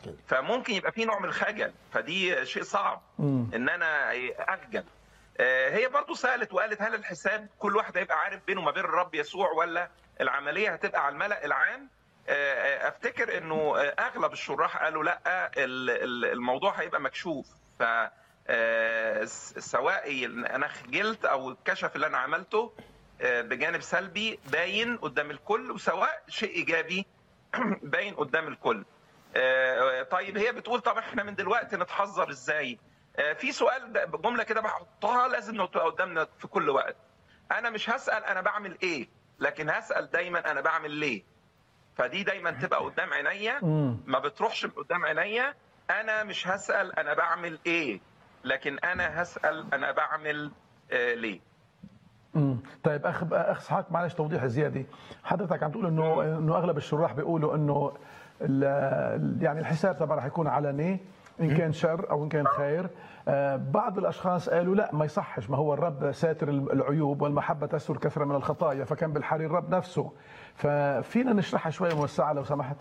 كده. فممكن يبقى في نوع من الخجل فدي شيء صعب ان انا اخجل آه، هي برضو سالت وقالت هل الحساب كل واحد هيبقى عارف بينه وما بين الرب يسوع ولا العمليه هتبقى على الملا العام آه، آه، افتكر انه آه، اغلب الشراح قالوا لا ال- ال- الموضوع هيبقى مكشوف ف آه، س- سواء انا خجلت او الكشف اللي انا عملته آه، بجانب سلبي باين قدام الكل وسواء شيء ايجابي باين قدام الكل آه، طيب هي بتقول طب احنا من دلوقتي نتحذر ازاي آه، في سؤال ده- جمله كده بحطها لازم تبقى قدامنا في كل وقت انا مش هسال انا بعمل ايه لكن هسال دايما انا بعمل ليه فدي دايما تبقى قدام عينيا ما بتروحش من قدام عينيا انا مش هسال انا بعمل ايه لكن انا هسال انا بعمل آه ليه مم. طيب اخ اخ اسحاق معلش توضيح زياده حضرتك عم تقول انه انه اغلب الشراح بيقولوا انه ال- يعني الحساب طبعا رح يكون علني ان كان شر او ان كان خير آه، بعض الاشخاص قالوا لا ما يصحش ما هو الرب ساتر العيوب والمحبه تستر كثره من الخطايا فكان بالحري الرب نفسه ففينا نشرحها شويه موسعه لو سمحت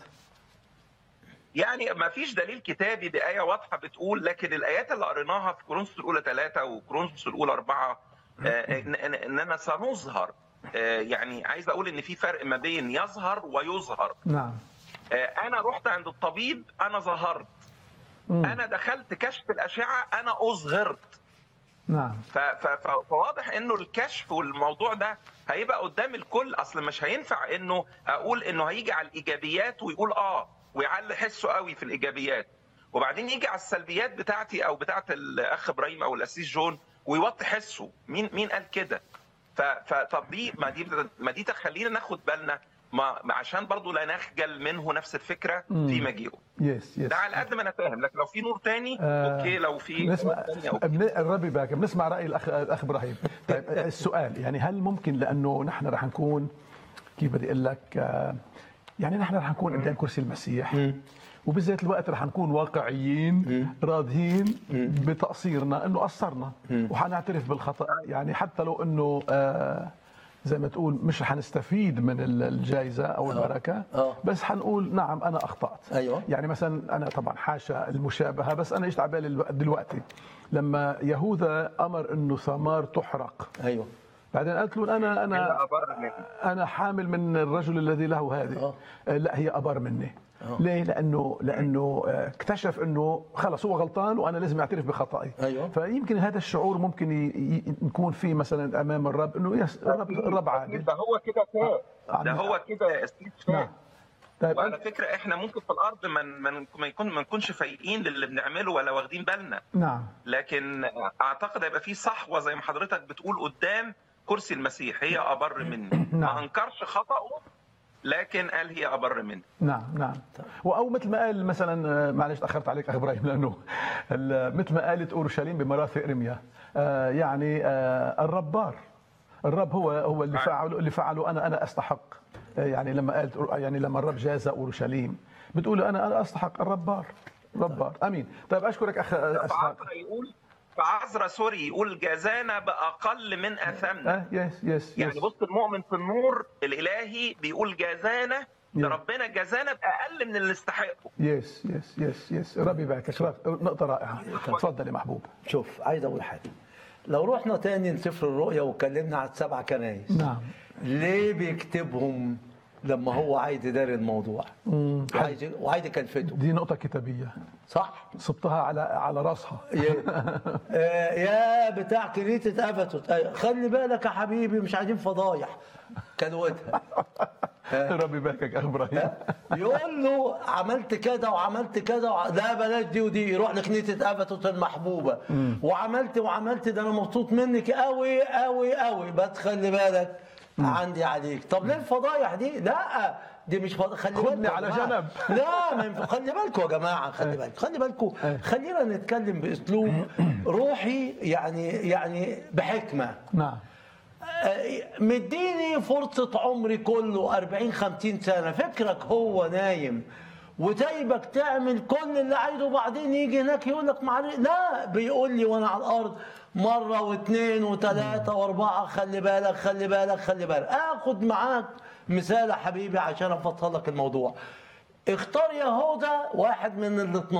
يعني ما فيش دليل كتابي بآية واضحة بتقول لكن الآيات اللي قريناها في كورنثوس الأولى ثلاثة وكورنثوس الأولى أربعة آه، إن- إن- إننا سنظهر آه، يعني عايز أقول إن في فرق ما بين يظهر ويظهر نعم آه، أنا رحت عند الطبيب أنا ظهرت أنا دخلت كشف الأشعة أنا أظهرت نعم ف- ف- ف- فواضح انه الكشف والموضوع ده هيبقى قدام الكل اصل مش هينفع انه اقول انه هيجي على الايجابيات ويقول اه ويعلي حسه قوي في الايجابيات وبعدين يجي على السلبيات بتاعتي او بتاعت الاخ ابراهيم او الاسيس جون ويوطي حسه مين مين قال كده ف- فطب دي ما دي ما دي تخلينا ناخد بالنا ما ما عشان برضو لا نخجل منه نفس الفكره في مجيئه يس يس ده على قد ما انا فاهم لكن لو في نور تاني آه، اوكي لو في نسمع نور تاني أوكي. بن- الرب يبارك بنسمع راي الاخ الاخ ابراهيم طيب السؤال يعني هل ممكن لانه نحن رح نكون كيف بدي اقول لك آه، يعني نحن رح نكون قدام كرسي المسيح وبذات الوقت رح نكون واقعيين راضيين بتقصيرنا انه قصرنا وحنعترف بالخطا يعني حتى لو انه آه زي ما تقول مش حنستفيد من ال- الجائزه او البركه آه. بس حنقول نعم انا اخطات أيوة. يعني مثلا انا طبعا حاشا المشابهه بس انا ايش على بالي الو- دلوقتي لما يهوذا امر انه ثمار تحرق ايوه بعدين قالت له انا انا إلا أبر منه. انا حامل من الرجل الذي له هذه آه. آه، لا هي ابر مني ليه؟ لانه لانه آه، اكتشف انه خلص هو غلطان وانا لازم اعترف بخطئي أيوة. فيمكن هذا الشعور ممكن ي- ي- نكون فيه مثلا امام الرب انه يس الرب الرب عادل ده هو كده فاق عم- ده هو كده يا استاذ نعم فاق طيب وعلى أنت- فكره احنا ممكن في الارض ما من ما يكون ما نكونش فايقين للي بنعمله ولا واخدين بالنا نعم لكن اعتقد هيبقى في صحوه زي ما حضرتك بتقول قدام كرسي المسيح هي ابر مني ما انكرش خطأه لكن قال هي ابر مني نعم نعم او مثل ما قال مثلا آه، معلش تاخرت عليك اخ ابراهيم لانه ال- مثل ما قالت اورشليم بمراثي ارميا آه، يعني آه، الرب بار الرب هو هو اللي فعله اللي فعله انا انا استحق آه، يعني لما قالت يعني لما الرب جاز اورشليم بتقول انا انا استحق الرب بار الرب بار امين طيب اشكرك اخ اسحاق فعذرا يقول فعذرا سوري يقول جازانا باقل من اثامنا اه يس يس يعني يس بص المؤمن في النور الالهي بيقول جازانا ده Yeah. ربنا جازانا باقل من اللي نستحقه يس يس يس يس الرب يباركك نقطه رائعه تفضل يا محبوب شوف عايز اقول حاجه لو رحنا تاني لسفر الرؤيا واتكلمنا على السبع كنايس نعم ليه بيكتبهم لما هو عايز يداري الموضوع وعايز وعايز يكلفته دي نقطه كتابيه صح صبتها على على راسها يا- آه، يا بتاع كنيسة افسس أيوة، خلي بالك يا حبيبي مش عايزين فضايح كلوتها ربي يباركك اخ ابراهيم يقول له عملت كذا وعملت كذا وع... لا بلاش دي ودي يروح لكنيسة افسس المحبوبة وعملت وعملت ده انا مبسوط منك قوي قوي قوي بس خلي بالك عندي عليك طب ليه الفضايح دي لا دي مش فض... خلي خدني بالكم يا على جماعة. جنب. لا ما ينفع خلي بالكم يا جماعه خلي بالكم خلي بالكم خلينا نتكلم باسلوب روحي يعني يعني بحكمه نعم آه، مديني فرصة عمري كله 40 50 سنة فكرك هو نايم وسايبك تعمل كل اللي عايزه وبعدين يجي هناك يقول لك معلش لا بيقول لي وانا على الارض مرة واثنين وثلاثة واربعة خلي بالك خلي بالك خلي بالك اخد معاك مثال يا حبيبي عشان افصل لك الموضوع اختار يهوذا واحد من ال 12